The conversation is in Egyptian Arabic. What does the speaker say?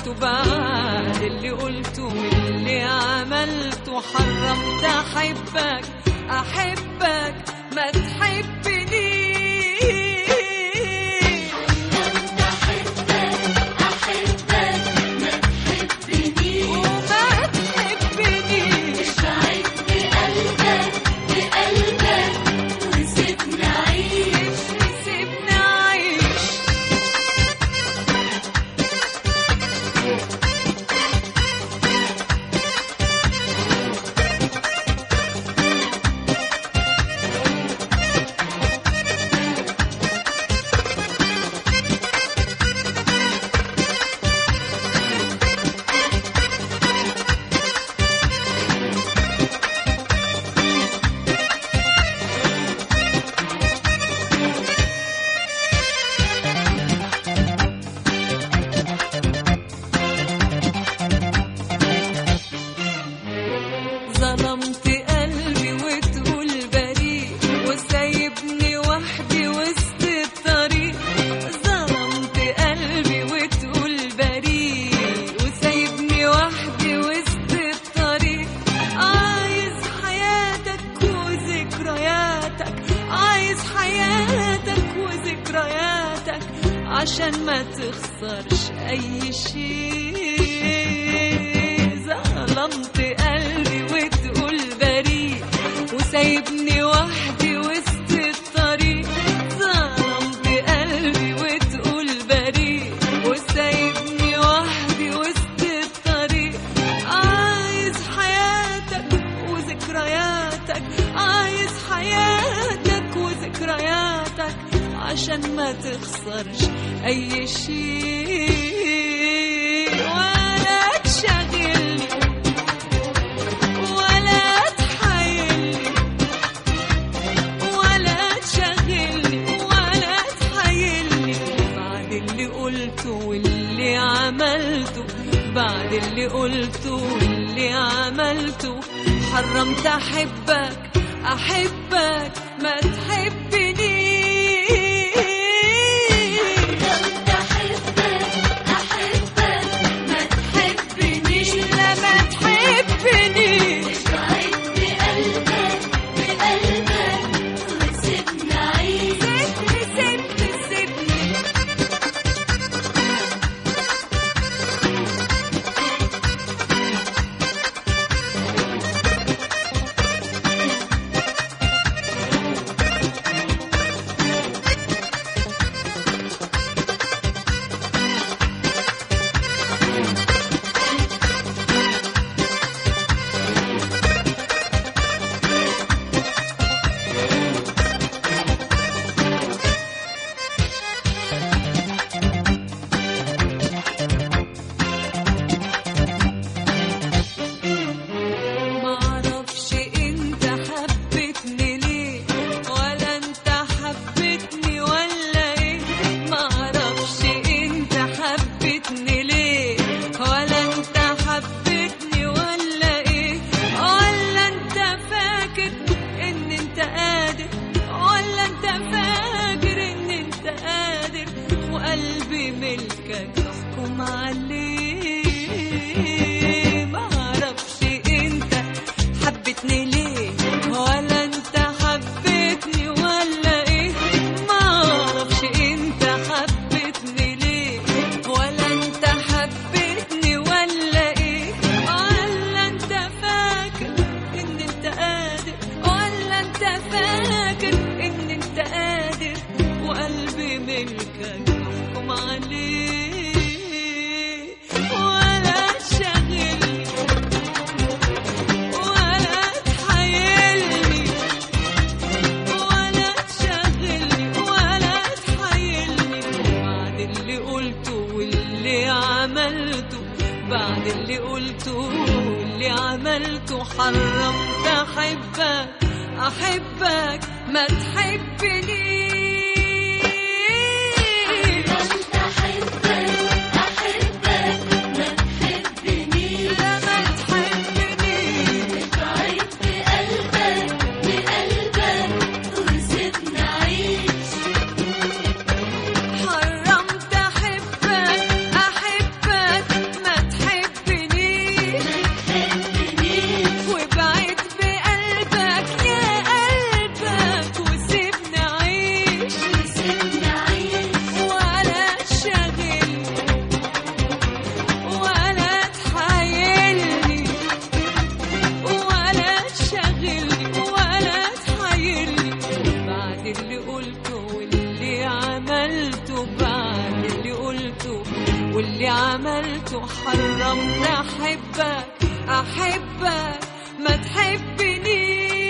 عملته بعد اللي قلته واللي عملته حرمت احبك احبك ما تحبنيش وما تحبنيش عيش سيبني اعيش ظلمت قلبي وتقول بريء وسايبني وحدي وسط الطريق ظلمت قلبي وتقول بريء وسايبني وحدي وسط الطريق عايز حياتك وذكرياتك عايز حياتك وذكرياتك عشان ما تخسرش اي شيء ظلمت قلبي وتقول بريء وسايبني وحدي وسط الطريق ظلمت قلبي وتقول بريء وسايبني وحدي وسط الطريق عايز حياتك وذكرياتك عايز حياتك وذكرياتك عشان ما تخسرش اي شيء ولا تشغلني ولا تحايلني ولا تشغلني ولا تحايلني بعد اللي قلته واللي عملته بعد اللي قلته واللي عملته حرمت احبك احبك ما تحبنيش تحبنيش لا ما تحبنيش سيبني سيبني سيبني معرفش انت حبيتني ليه ولا انت حبيتني ولا ايه معرفش انت حبيتني ليه ولا انت حبيتني ولا ايه ولا انت فاكر ان انت قادر ولا انت فاكر ان انت قادر وقلبي ملكك احكم عليه معرفش انت حبيتني ليه ولا انت حبيتني ولا ايه معرفش انت حبيتني ليه ولا انت حبيتني ولا ايه ولا انت فاكر ان انت قادر ولا انت فاكر ان انت قادر وقلبي ملكك احكم عليه ولا تشغلني ولا تحايلني ولا تشغلني ولا تحايلني بعد اللي قلته واللي عملته بعد اللي قلته واللي عملته حرمت احبك احبك ما تحبنيش لا ما تحبنيش حرمت احبك احبك اللي عملته حرمت احبك احبك ما تحبنيش